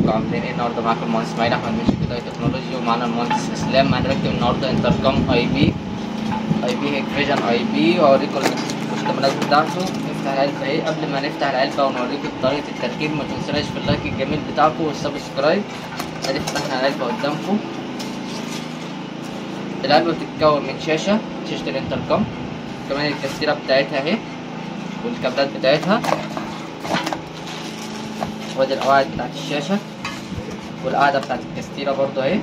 ازيكم عاملين ايه النهارده معاكم المهندس اسماعيل احمد من شركه اي تكنولوجي ومعانا المهندس اسلام هنركب النهارده انتركم اي بي اي بي هيك فيجن اي بي واوريكم المستعملات بتاعته نفتح العلبه اهي قبل ما نفتح العلبه ونوريكم طريقه التركيب ما تنسوناش في اللايك الجميل بتاعكم والسبسكرايب ادي فتحنا العلبه قدامكم العلبه بتتكون من شاشه شاشه الانتركم كمان الكاستيره بتاعتها اهي والكابلات بتاعتها وادي القواعد بتاعت الشاشة والقاعدة بتاعت الكاستيرة برضو اهي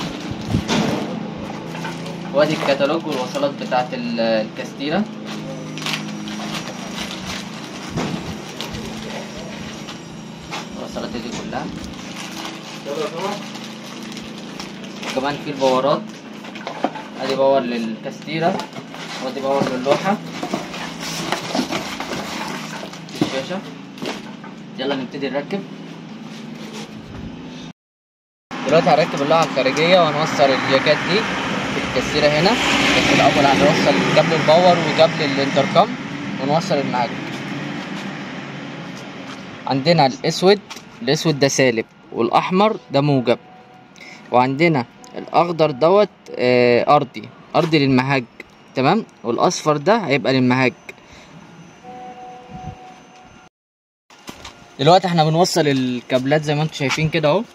وادي الكتالوج والوصلات بتاعت ال- الكاستيرة الوصلات دي كلها وكمان في الباورات ادي باور للكاستيرة وادي باور للوحة الشاشة يلا نبتدي نركب دلوقتي هنركب اللوحة الخارجية وهنوصل الجاكات دي في الكسيرة هنا بس الأول هنوصل كابل الباور وكابل الانتركم ونوصل المعاك عندنا الأسود الأسود ده سالب والأحمر ده موجب وعندنا الأخضر دوت آه، أرضي أرضي للمهاج تمام والأصفر ده هيبقى للمهاج دلوقتي احنا بنوصل الكابلات زي ما انتم شايفين كده اهو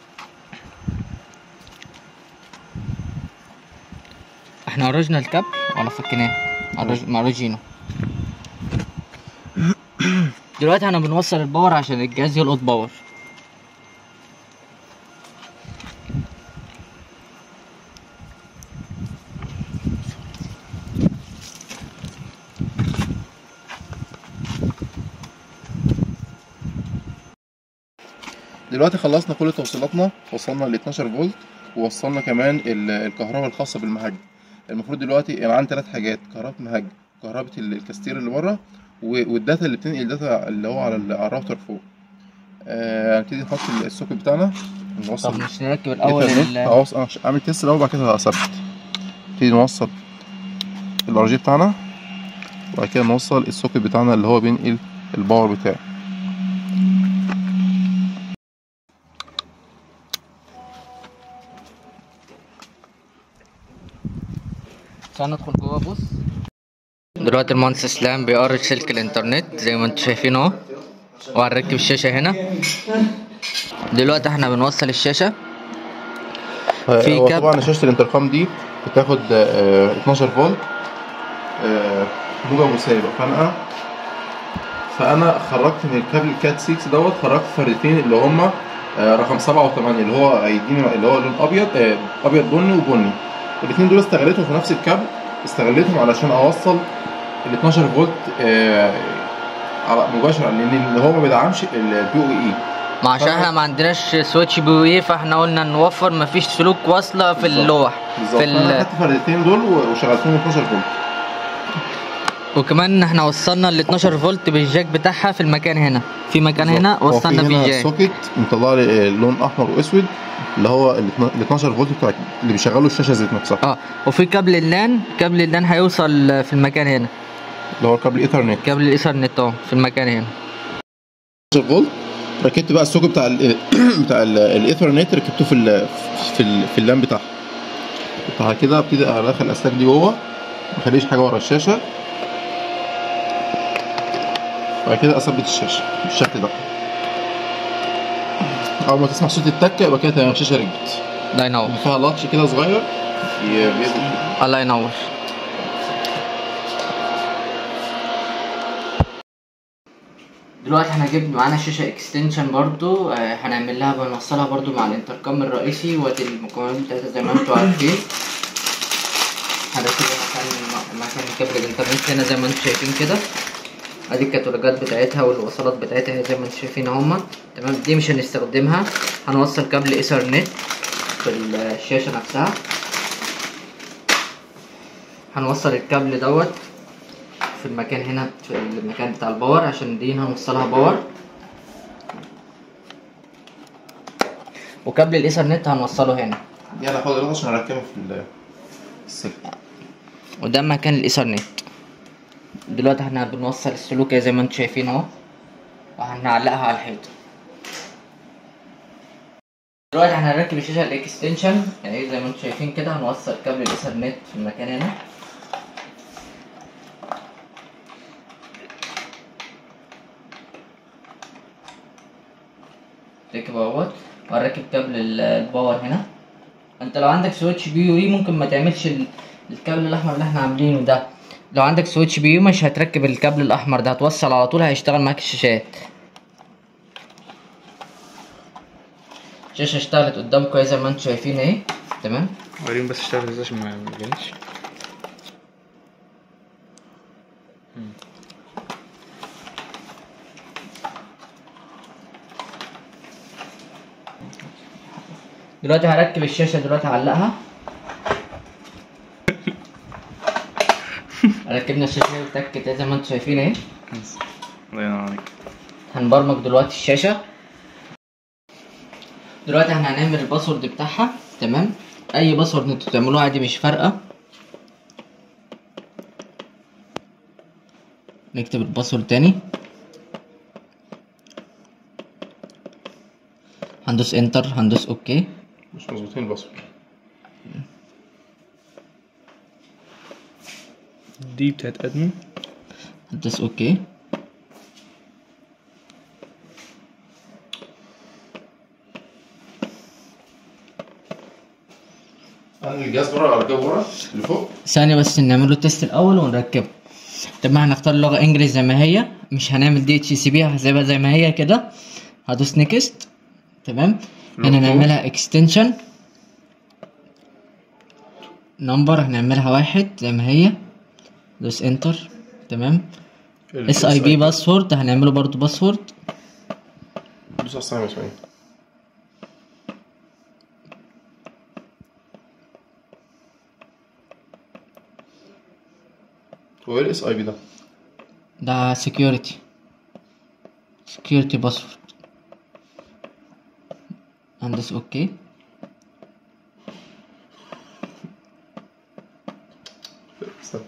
احنا اوريجنا الكابل ولا فكيناه أوريج- مأروجينه دلوقتي احنا بنوصل الباور عشان الجهاز يلقط باور دلوقتي خلصنا كل توصيلاتنا وصلنا ل 12 فولت ووصلنا كمان ال- الكهرباء الخاصه بالمهج المفروض دلوقتي يبقى معانا ثلاث حاجات كهرباء مهج كهرباء ال- الكاستير اللي بره و- والداتا اللي بتنقل الداتا اللي هو على ال- على الراوتر فوق آه، هنبتدي نحط ال- السوكت بتاعنا طب نوصل مش نركب الاول إيثرنت. ال- أوص- أنا اعمل تيست الاول وبعد كده هثبت نبتدي نوصل الار جي بتاعنا وبعد كده نوصل السوكت بتاعنا اللي هو بينقل الباور بتاعي تعال ندخل جوه بص دلوقتي المهندس اسلام بيقرب سلك الانترنت زي ما انتم شايفين اهو وهنركب الشاشه هنا دلوقتي احنا بنوصل الشاشه في هو كاب- طبعا شاشه الانتركم دي بتاخد آه، 12 فولت آه، موجب وسالب فانا فانا خرجت من الكابل الكات 6 دوت خرجت فردتين اللي هما آه، رقم 7 و8 اللي هو هيديني اللي هو لون ابيض آه، ابيض بني وبني الاثنين دول استغليتهم في نفس الكابل استغليتهم علشان اوصل ال 12 فولت آه، على مباشره لان اللي هو ما بيدعمش البي او اي ما عشان احنا ما عندناش سويتش بويه فاحنا قلنا نوفر مفيش سلوك واصله في بالظبط. اللوح بالظبط في فانا ال... خدت فردتين دول وشغلتهم 12 فولت وكمان احنا وصلنا ال 12 فولت بالجاك بتاعها في المكان هنا في مكان هنا هو في وصلنا هنا فيه جاك سوكت مطلع لي لون احمر واسود اللي هو ال 12 فولت بتاع اللي بيشغلوا الشاشه ذات نفسها اه وفي كابل اللان كابل اللان هيوصل في المكان هنا اللي هو كابل ايثرنت كابل الايثرنت اهو في المكان هنا 12 فولت ركبت بقى السوكت بتاع ال بتاع ال- الايثرنت ركبته في ال في ال في اللان بتاعها بعد كده ابتدي ادخل الاسلاك دي جوه ما اخليش حاجه ورا الشاشه بعد كده اثبت الشاشه بالشكل ده اول ما تسمع صوت التكه يبقى كده تمام الشاشه ركبت الله ينور فيها لاتش كده صغير ي- بيبقى- الله ينور دلوقتي احنا جبنا معانا شاشة اكستنشن برضو آه، هنعمل لها بنوصلها برضو مع الانتركم الرئيسي وادي المكونات بتاعتها زي ما انتوا عارفين هنركبها مكان مكان كابل الانترنت هنا زي ما انتوا شايفين كده ادي الكتالوجات بتاعتها والوصلات بتاعتها زي ما انتوا شايفين اهما تمام دي مش هنستخدمها هنوصل كابل ايثرنت في الشاشة نفسها هنوصل الكابل دوت في المكان هنا في المكان بتاع الباور عشان دي هنوصلها باور وكابل الايثرنت هنوصله هنا دي انا هاخد عشان اركبها في ال- السلك وده مكان الايثرنت دلوقتي احنا بنوصل السلوكة زي ما انتم شايفين اهو وهنعلقها على الحيط دلوقتي احنا هنركب الشاشه الاكستنشن يعني زي ما انتم شايفين كده هنوصل كابل الايثرنت في المكان هنا ركب اهوت وهنركب كابل ال- الباور هنا انت لو عندك سويتش بي يو اي ممكن ما تعملش ال- الكابل الاحمر اللي احنا عاملينه ده لو عندك سويتش بي يو مش هتركب الكابل الاحمر ده هتوصل على طول هيشتغل معاك الشاشات الشاشه اشتغلت قدامكم اهي زي ما انتم شايفين اهي تمام وريهم بس اشتغل ازاي عشان ما ما يجينيش دلوقتي هركب الشاشه دلوقتي هعلقها ركبنا الشاشه وتكت زي ما انتم شايفين اهي بس. الله ينور عليك هنبرمج دلوقتي الشاشه دلوقتي احنا هنعمل الباسورد بتاعها تمام اي باسورد انتوا تعملوه عادي مش فارقه نكتب الباسورد تاني هندوس انتر هندوس اوكي مش مظبوطين الباسورد دي بتاعت ادمن هندوس اوكي انا الجهاز بره اركبه بره لفوق ثانية بس نعمل له تيست الأول ونركبه طب ما هنختار اللغة انجلش زي ما هي مش هنعمل دي اتش سي بي هسيبها زي ما هي كده هدوس نيكست تمام هنا مظبوط. نعملها اكستنشن نمبر هنعملها واحد زي ما هي دوس انتر تمام اس اي بي باسورد هنعمله برضو باسورد دوس على الصناعة اسماعيل هو ايه الاس اي بي ده؟ ده security security باسورد هندوس اوكي استنى.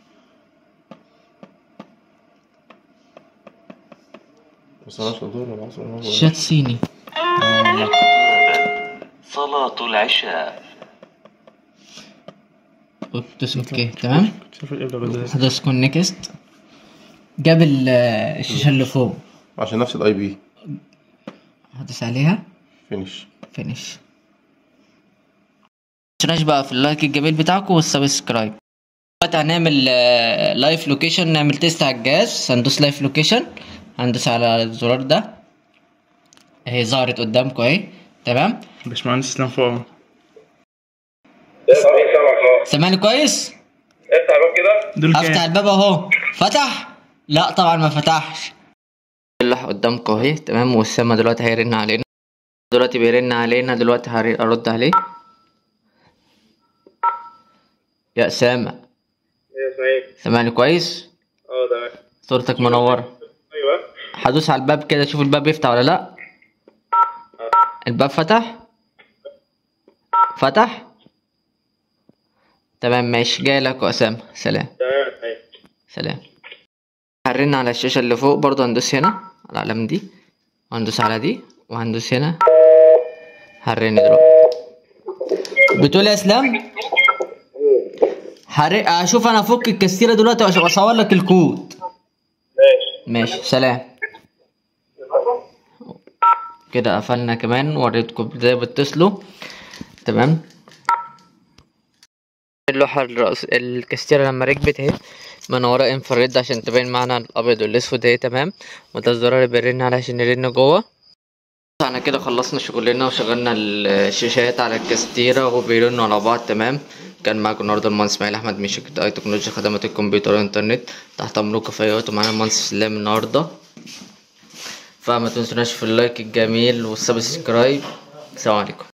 بس انا مش الظهر ولا العصر ولا المغرب. شات صيني صلاة العشاء دوس اوكي تمام شوف الابره بدأ هدوس كونكست جاب ال- الشاشة اللي فوق عشان نفس الاي بي هدوس عليها فينيش فينيش متنساش بقى في اللايك الجميل بتاعكم والسبسكرايب دلوقتي هنعمل لايف لوكيشن نعمل تيست على الجهاز هندوس لايف لوكيشن هندوس على الزرار ده اهي ظهرت قدامكم اهي تمام باشمهندس اسلام فوق سامعني كويس افتح الباب كده دول افتح كام؟ الباب اهو فتح لا طبعا ما فتحش اللي قدامكم اهي تمام والسما دلوقتي هيرن علينا دلوقتي بيرن علينا دلوقتي هري- هرد عليه يا اسامه ايه اسماعيل سامعني كويس اه تمام صورتك منوره ايوه هدوس على الباب كده شوف الباب يفتح ولا لا الباب فتح فتح تمام ماشي جاي لك يا اسامه سلام تمام اسماعيل سلام هنرن على الشاشة اللي فوق برضو هندوس هنا على العلامة دي وهندوس على دي وهندوس هنا هنرن دلوقتي بتقول يا اسلام هر... اشوف انا افك الكاستيرة دلوقتي وأش- واصور لك الكود ماشي ماشي سلام كده قفلنا كمان وريتكم ازاي بتصلوا تمام اللوحة الرأس الكاستيرة لما ركبت اهي منورة انفراد عشان تبين معنا الابيض والاسود اهي تمام وده الزرار اللي بيرن عليه عشان يرن جوه احنا كده خلصنا شغلنا وشغلنا الشاشات على الكاستيرة وبيرنوا على بعض تمام كان معاكم النهارده المهندس اسماعيل احمد من شركة اي تكنولوجيا خدمات الكمبيوتر والانترنت تحت امركم في اي وقت ومعانا المهندس اسلام النهارده فما تنسوناش في اللايك الجميل والسبسكرايب السلام عليكم